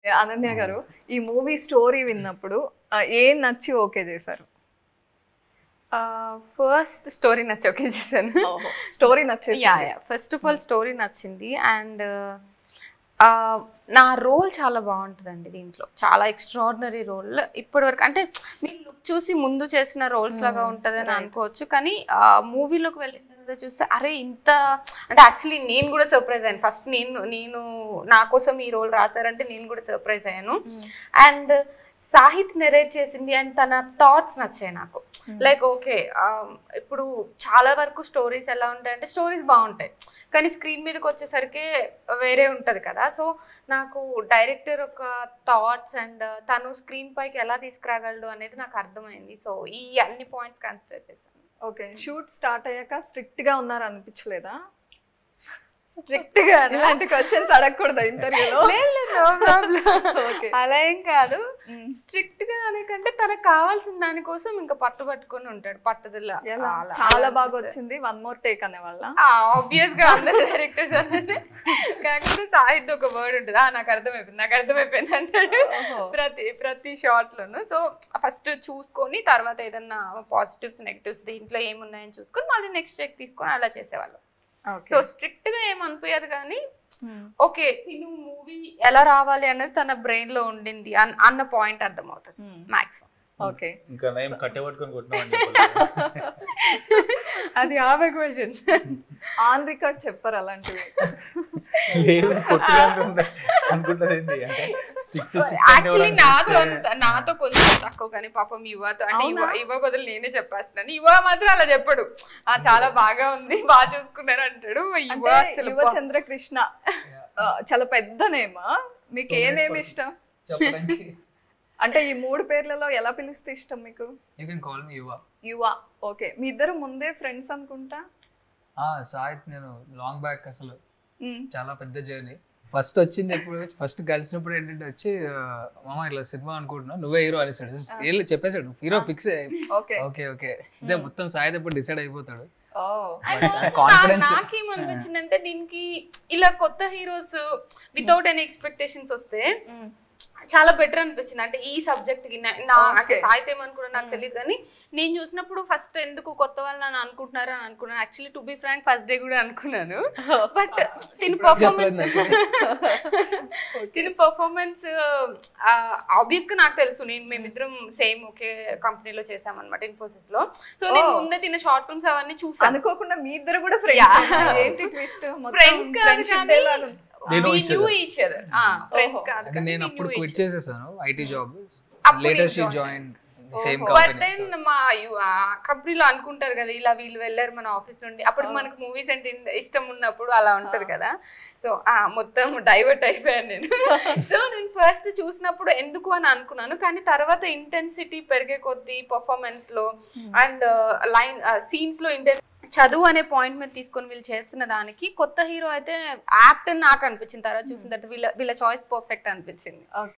అనన్య గారు ఈ movie story విన్నప్పుడు ఆ, ఏం నచ్చి ఓకే చేశారు ఫస్ట్ స్టోరీ నచ్చి ఓకే చేశాను స్టోరీ నచ్చేసి yeah yeah first of all story నచ్చింది అండ్ నా రోల్ చాలా బాగుంటుందండి దీంట్లో చాలా ఎక్స్ట్రాడినరీ రోల్ ఇప్పటి వరకు అంటే మీరు look చూసి ముందు చేసిన రోల్స్ లాగా ఉంటుందని అనుకోవచ్చు కానీ మూవీలోకి వెళ్ళిన తర్వాత చూస్తే అరే ఇంత అంటే యాక్చువల్లీ నేను కూడా సర్ప్రైజ్ అయ్యాను ఫస్ట్ నేను నేను నా కోసం ఈ రోల్ రాశారంటే నేను కూడా సర్ప్రైజ్ అయ్యాను అండ్ సాహిత్ నెరేట్ చేసింది అండ్ తన థాట్స్ నచ్చాయి నాకు లైక్ ఓకే ఇప్పుడు చాలా వరకు స్టోరీస్ ఎలా ఉంటాయంటే స్టోరీస్ బాగుంటాయి కానీ స్క్రీన్ మీదకి వచ్చేసరికి వేరే ఉంటుంది కదా సో నాకు డైరెక్టర్ ఒక థాట్స్ అండ్ తను స్క్రీన్ పైకి ఎలా తీసుకురాగలడు అనేది నాకు అర్థమైంది సో ఈ అన్ని పాయింట్స్ కన్సిడర్ చేశాను ఓకే షూట్ స్టార్ట్ అయ్యాక స్ట్రిక్ట్ గా ఉన్నారు అనిపించలేదా స్ట్రిక్ట్ గా ఇలాంటి క్వశ్చన్స్ అడగకూడదు ఇంటర్వ్యూలో Okay. అలా ఏం కాదు స్ట్రిక్ట్ గా అనేకంటే తనకు కావాల్సిన దానికోసం ఇంకా పట్టు పట్టుకొని ఉంటాడు పట్టుదల ఎలా అలా- చాలా అలా బాగా అనిపిస్తది. వచ్చింది వన్ మోర్ టేక్ అనే వాళ్ళ ఆబ్వియస్ గా అందరు డైరెక్టర్స్ అంటే కాకపోతే సాహిత్య ఒక వర్డ్ ఉంటుంది ఆ నాకు అర్థమైపోయింది నాకు అర్థమైపోయింది అంటాడు ఓహో. ప్రతి ప్రతి షార్ట్ లోను సో ఫస్ట్ చూసుకొని తర్వాత ఏదన్నా పాజిటివ్స్ నెగిటివ్స్ దీంట్లో ఏమున్నాయని చూసుకొని మళ్ళీ నెక్స్ట్ చెక్ తీసుకొని అలా చేసేవాళ్ళం ఓకే సో స్ట్రిక్ట్ గా ఏమనిపించదు కానీ ఓకే తిను మూవీ ఎలా రావాలి అనేది తన బ్రెయిన్ లో ఉండింది అన్- అన్న పాయింట్ అర్థమవుతుంది మాక్సిమం ఓకే ఇంకా నయం కట్టె పట్టుకొని కొట్టినామని చెప్పలేదు అది ఆమె క్వశ్చన్ ఆన్ రికార్డ్ చెప్పరు అలాంటివి లేదు కొట్టుగా ఉంటుంది అనుకుంటది ఏంటి అంటే స్టిక్ యాక్చువల్లీ నాతో అంత- నాతో కొంచెం తక్కువ కానీ పాపం యువతో అంటే యువ యువ బదులు నేనే చెప్పేస్తున్నాను యువ మాత్రం అలా చెప్పడు ఆ చాలా బాగా ఉంది బాగా చూసుకున్నారు అంటాడు యువ అంటే అసలు యువ చంద్రకృష్ణ ఆ, చాలా పెద్ద నేమ్ మీకు ఏ నేమ్ ఇష్టం చెప్పడానికి అంటే ఈ మూడు పేర్లలో ఎలా పిలిస్తే ఇష్టం మీకు యూ కెన్ కాల్ మీ యువ యువ ఓకే మీ ఇద్దరు ముందే ఫ్రెండ్స్ అనుకుంటా సాహిత్ నేను లాంగ్ బ్యాక్ అసలు మ్మ్. చాలా పెద్ద జర్నీ ఫస్ట్ వచ్చింది ఎప్పుడు ఫస్ట్ కలిసినప్పుడు ఏంటంటే వచ్చి ఆ, మామ ఇట్లా సినిమా అనుకుంటున్నావు నువ్వే హీరో అనేసాడు వీళ్ళు చెప్పేశాడు hero fix okay okay okay ఇదే మొత్తం సాయిత్ ఎప్పుడు డిసైడ్ అయిపోతాడు ఓ కాన్ఫిడెన్స్ నాకేమనిపించింది అంటే దీనికి ఇలా కొత్త హీరోస్ వితౌట్ ఎనీ ఎక్స్పెక్టేషన్స్ వస్తే మ్మ్. చాలా బెటర్ అనిపించింది అంటే ఈ సబ్జెక్ట్ కి నా- నా అంటే Okay. సాహిత్యం ఏమనుకున్నా నాకు తెలియదు కానీ నేను చూసినప్పుడు ఫస్ట్ ఎందుకు కొత్త వాళ్ళు నన్ను అనుకుంటున్నారు అని అనుకున్నాను actually to be frank first day కూడా అనుకున్నాను బట్ తిని పర్ఫార్మెన్స్ తిని పర్ఫార్మెన్స్ ఆబ్వియస్ గా నాకు తెలుసు నేను మేమిద్దరం సేమ్ ఒకే కంపెనీలో చేసామన్నమాట ఇన్ఫోసిస్ లో సో నేను Oh. ముందే తిన షార్ట్ ఫిల్మ్స్ అవన్నీ చూసాను అనుకోకుండా మీ ఇద్దరు కూడా ఫ్రెండ్స్ Yeah. ఏంటి ట్విస్ట్ మొత్తం ఫ్రెండ్స్ కాదు ఫ్రెండ్షిప్ కానీ డే లాగా They know we each knew other. each other. ఆ, friends ఓహో. కాదు అంటే కానీ నేను we అప్పుడు knew క్విట్ each other. చేసేసాను ఐటీ జాబ్ అప్పుడు లేటర్ నేను she join join same but company then మా కంపెనీలో అనుకుంటారు కదా ఇలా వీళ్ళు వెళ్ళారు మన ఆఫీస్ నుండి అప్పుడు మనకు మూవీస్ అంటే ఇన్- ఇష్టం ఉన్నప్పుడు అలా ఉంటది కదా సో మొత్తం డైవర్ట్ అయిపోయాను నేను సో నేను ఫస్ట్ చూసినప్పుడు ఎందుకు అని అనుకున్నాను కానీ తర్వాత ఇంటెన్సిటీ పెరిగే కొద్దీ పర్ఫార్మెన్స్ లో అండ్ లైన్ సీన్స్ లో ఇంటెన్ చదువు అనే పాయింట్ మీద తీసుకొని వీళ్ళు చేస్తున్న దానికి కొత్త హీరో అయితే యాప్ట్ అని నాకు అనిపించింది తర్వాత చూసిన తర్వాత వీళ్ళ వీళ్ళ చాయిస్ పర్ఫెక్ట్ అనిపించింది